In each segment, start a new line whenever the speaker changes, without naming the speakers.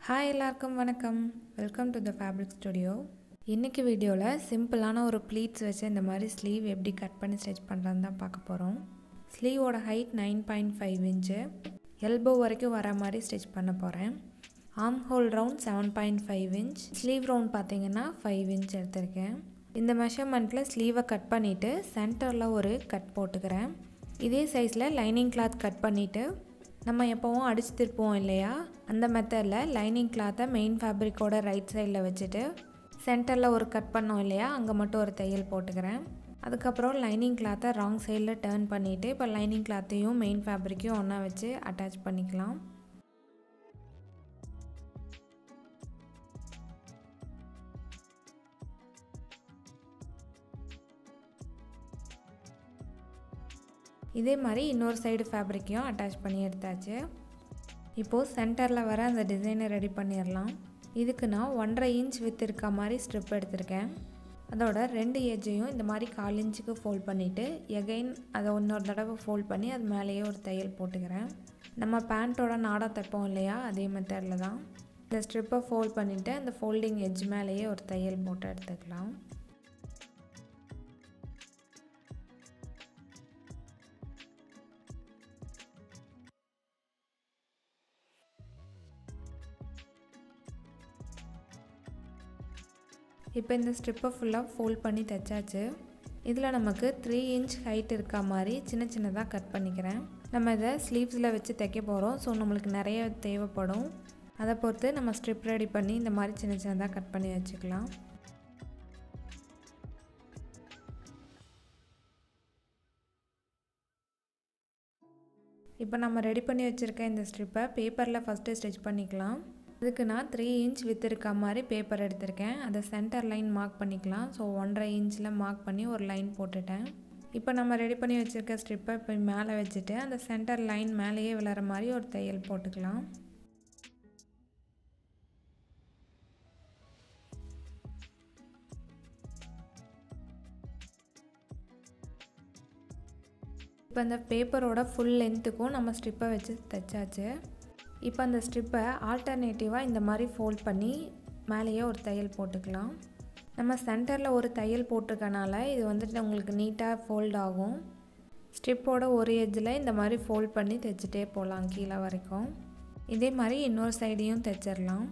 hi எல்லாருக்கும் வணக்கம் welcome to the fabric studio இன்றைக்கி வீடியோவில் சிம்பிளான ஒரு ப்ளீட்ஸ் வச்சு இந்த மாதிரி ஸ்லீவ் எப்படி கட் பண்ணி ஸ்டிச் பண்ணுறதுன்னு தான் பார்க்க போகிறோம் ஸ்லீவோட height nine point five inch elbow வரைக்கும் வர மாதிரி ஸ்டிச் பண்ண போகிறேன் arm hole round seven point five inch sleeve round பார்த்தீங்கன்னா ஃபைவ் இன்ச் எடுத்திருக்கேன் இந்த மெஷர்மெண்ட்டில் ஸ்லீவை கட் பண்ணிவிட்டு சென்டரில் ஒரு கட் போட்டுக்கிறேன் இதே சைஸில் லைனிங் கிளாத் கட் பண்ணிவிட்டு நம்ம எப்போவும் அடிச்சு திருப்போம் இல்லையா அந்த மெத்தடில் லைனிங் கிளாத்தை மெயின் ஃபேப்ரிக்கோட ரைட் சைடில் வச்சுட்டு சென்டரில் ஒரு கட் பண்ணோம் இல்லையா அங்கே மட்டும் ஒரு தையல் போட்டுக்கிறேன் அதுக்கப்புறம் லைனிங் கிளாத்தை ராங் சைடில் டேர்ன் பண்ணிவிட்டு இப்போ லைனிங் கிளாத்தையும் மெயின் ஃபேப்ரிக்கையும் ஒன்றா வச்சு அட்டாச் பண்ணிக்கலாம் இதே மாதிரி இன்னொரு சைடு ஃபேப்ரிக்கையும் அட்டாச் பண்ணி எடுத்தாச்சு இப்போது சென்டரில் வர அந்த டிசைனை ரெடி பண்ணிடலாம் இதுக்கு நான் ஒன்றரை இன்ச் வித் இருக்க மாதிரி ஸ்ட்ரிப் எடுத்திருக்கேன் அதோட ரெண்டு எஜ்ஜையும் இந்த மாதிரி கால் இன்ச்சுக்கு ஃபோல்ட் பண்ணிவிட்டு எகைன் அதை இன்னொரு தடவை ஃபோல்ட் பண்ணி அது மேலேயே ஒரு தையல் போட்டுக்கிறேன் நம்ம பேண்ட்டோட நாடம் தைப்போம் இல்லையா அதே மெத்தடில் தான் இந்த ஸ்ட்ரிப்பை ஃபோல்ட் பண்ணிவிட்டு அந்த ஃபோல்டிங் எட்ஜ் மேலேயே ஒரு தையல் போட்டு எடுத்துக்கலாம் இப்போ இந்த ஸ்ட்ரிப்பை ஃபுல்லாக ஃபோல்ட் பண்ணி தைச்சாச்சு இதில் நமக்கு த்ரீ இன்ச் ஹைட் இருக்க மாதிரி சின்ன சின்னதாக கட் பண்ணிக்கிறேன் நம்ம இதை ஸ்லீவ்ஸில் வச்சு தைக்க போகிறோம் ஸோ நம்மளுக்கு நிறைய தேவைப்படும் அதை பொறுத்து நம்ம ஸ்ட்ரிப் ரெடி பண்ணி இந்த மாதிரி சின்ன சின்னதாக கட் பண்ணி வச்சுக்கலாம் இப்போ நம்ம ரெடி பண்ணி வச்சுருக்க இந்த ஸ்ட்ரிப்பை பேப்பரில் ஃபஸ்ட்டு ஸ்டிச் பண்ணிக்கலாம் அதுக்கு நான் த்ரீ இன்ச் வித் இருக்க மாதிரி பேப்பர் எடுத்திருக்கேன் அதை சென்டர் லைன் மார்க் பண்ணிக்கலாம் ஸோ ஒன்றரை இன்ச்சில் மார்க் பண்ணி ஒரு லைன் போட்டுட்டேன் இப்போ நம்ம ரெடி பண்ணி வச்சுருக்க ஸ்ட்ரிப்பை இப்போ மேலே வச்சுட்டு அந்த சென்டர் லைன் மேலேயே விழுற மாதிரி ஒரு தையல் போட்டுக்கலாம் இப்போ அந்த பேப்பரோட ஃபுல் லென்த்துக்கும் நம்ம ஸ்ட்ரிப்பை வச்சு தைச்சாச்சு இப்போ அந்த ஸ்ட்ரிப்பை ஆல்டர்னேட்டிவாக இந்த மாதிரி ஃபோல்ட் பண்ணி மேலேயே ஒரு தையல் போட்டுக்கலாம் நம்ம சென்டரில் ஒரு தையல் போட்டிருக்கனால இது வந்துட்டு உங்களுக்கு நீட்டாக ஃபோல்ட் ஆகும் ஸ்ட்ரிப்போட ஒரு எஜ்ஜில் இந்த மாதிரி ஃபோல்ட் பண்ணி தைச்சிட்டே போகலாம் கீழே வரைக்கும் இதே மாதிரி இன்னொரு சைடையும் தைச்சிடலாம்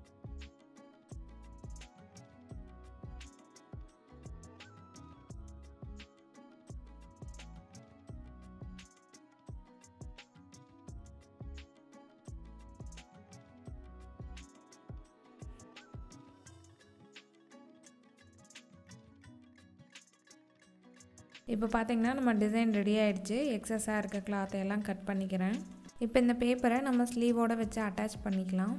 இப்போ பார்த்தீங்கன்னா நம்ம டிசைன் ரெடி ஆகிடுச்சு எக்ஸஸாக இருக்க கிளாத்தை எல்லாம் கட் பண்ணிக்கிறேன் இப்போ இந்த பேப்பரை நம்ம ஸ்லீவோடு வச்சு அட்டாச் பண்ணிக்கலாம்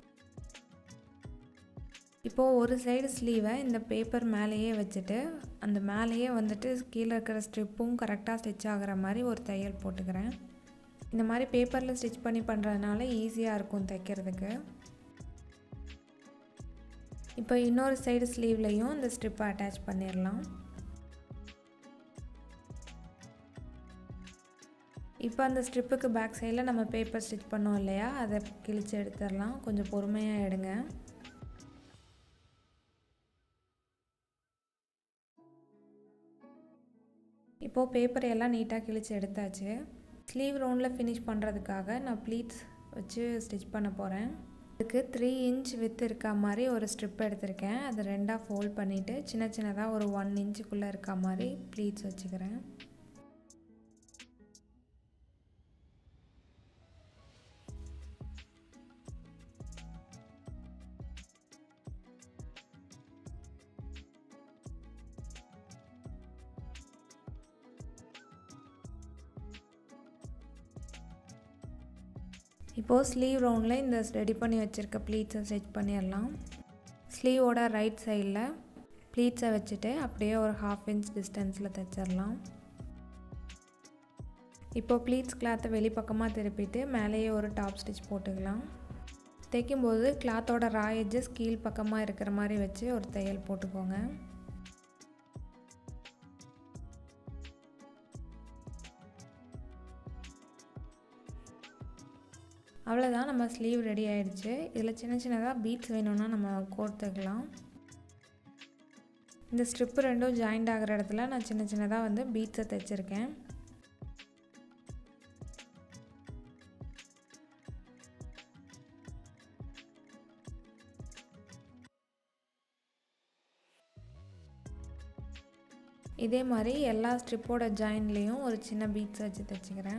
இப்போது ஒரு சைடு ஸ்லீவை இந்த பேப்பர் மேலேயே வச்சுட்டு அந்த மேலேயே வந்துட்டு கீழே இருக்கிற ஸ்ட்ரிப்பும் கரெக்டாக ஸ்டிச் ஆகிற மாதிரி ஒரு தையல் போட்டுக்கிறேன் இந்த மாதிரி பேப்பரில் ஸ்டிச் பண்ணி பண்ணுறதுனால ஈஸியாக இருக்கும் தைக்கிறதுக்கு இப்போ இன்னொரு சைடு ஸ்லீவ்லேயும் இந்த ஸ்ட்ரிப்பை அட்டாச் பண்ணிடலாம் இப்போ அந்த ஸ்ட்ரிப்புக்கு பேக் சைடில் நம்ம பேப்பர் ஸ்டிச் பண்ணோம் இல்லையா அதை கிழித்து எடுத்துடலாம் கொஞ்சம் பொறுமையாக எடுங்க இப்போது பேப்பரை எல்லாம் நீட்டாக கிழித்து எடுத்தாச்சு ஸ்லீவ் ரவுண்டில் ஃபினிஷ் பண்ணுறதுக்காக நான் ப்ளீட்ஸ் வச்சு ஸ்டிச் பண்ண போகிறேன் இதுக்கு த்ரீ இன்ச் வித் இருக்க மாதிரி ஒரு ஸ்ட்ரிப் எடுத்திருக்கேன் அதை ரெண்டாக ஃபோல்ட் பண்ணிவிட்டு சின்ன சின்னதாக ஒரு ஒன் இன்ச்சுக்குள்ளே இருக்க மாதிரி ப்ளீட்ஸ் வச்சுக்கிறேன் இப்போது ஸ்லீவ் ரவுண்டில் இந்த ரெடி பண்ணி வச்சுருக்க ப்ளீட்ஸை ஸ்டிச் பண்ணிடலாம் ஸ்லீவோட ரைட் சைடில் ப்ளீட்ஸை வச்சுட்டு அப்படியே ஒரு ஹாஃப் இன்ச் டிஸ்டன்ஸில் தைச்சிடலாம் இப்போது ப்ளீட்ஸ் கிளாத்தை வெளிப்பக்கமாக திருப்பிட்டு மேலேயே ஒரு டாப் ஸ்டிச் போட்டுக்கலாம் தைக்கும்போது கிளாத்தோட ரா எட்ஜஸ் கீழ் பக்கமாக இருக்கிற மாதிரி வச்சு ஒரு தையல் போட்டுக்கோங்க அவ்வளோதான் நம்ம ஸ்லீவ் ரெடி ஆயிடுச்சு இதில் சின்ன சின்னதாக பீட்ஸ் வேணும்னா நம்ம கோர்த்துக்கலாம் இந்த ஸ்ட்ரிப்பு ரெண்டும் ஜாயிண்ட் ஆகிற இடத்துல நான் சின்ன சின்னதாக வந்து பீட்ஸை தைச்சிருக்கேன் இதே மாதிரி எல்லா ஸ்ட்ரிப்போட ஜாயின்லேயும் ஒரு சின்ன பீட்ஸ் வச்சு தைச்சிக்கிறேன்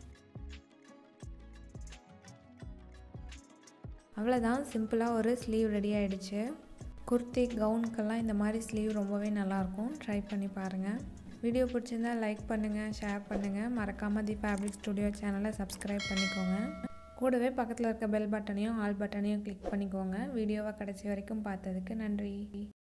அவ்வளோதான் சிம்பிளாக ஒரு ஸ்லீவ் ரெடி ஆகிடுச்சு குர்த்தி கவுனுக்கெல்லாம் இந்த மாதிரி ஸ்லீவ் ரொம்பவே நல்லாயிருக்கும் ட்ரை பண்ணி பாருங்கள் வீடியோ பிடிச்சிருந்தா லைக் பண்ணுங்கள் ஷேர் பண்ணுங்கள் மறக்காமல் தி ஃபேப்ரிக் ஸ்டுடியோ சேனலை சப்ஸ்கிரைப் பண்ணிக்கோங்க கூடவே பக்கத்தில் இருக்க பெல் பட்டனையும் ஆல் பட்டனையும் கிளிக் பண்ணிக்கோங்க வீடியோவை கடைசி வரைக்கும் பார்த்ததுக்கு நன்றி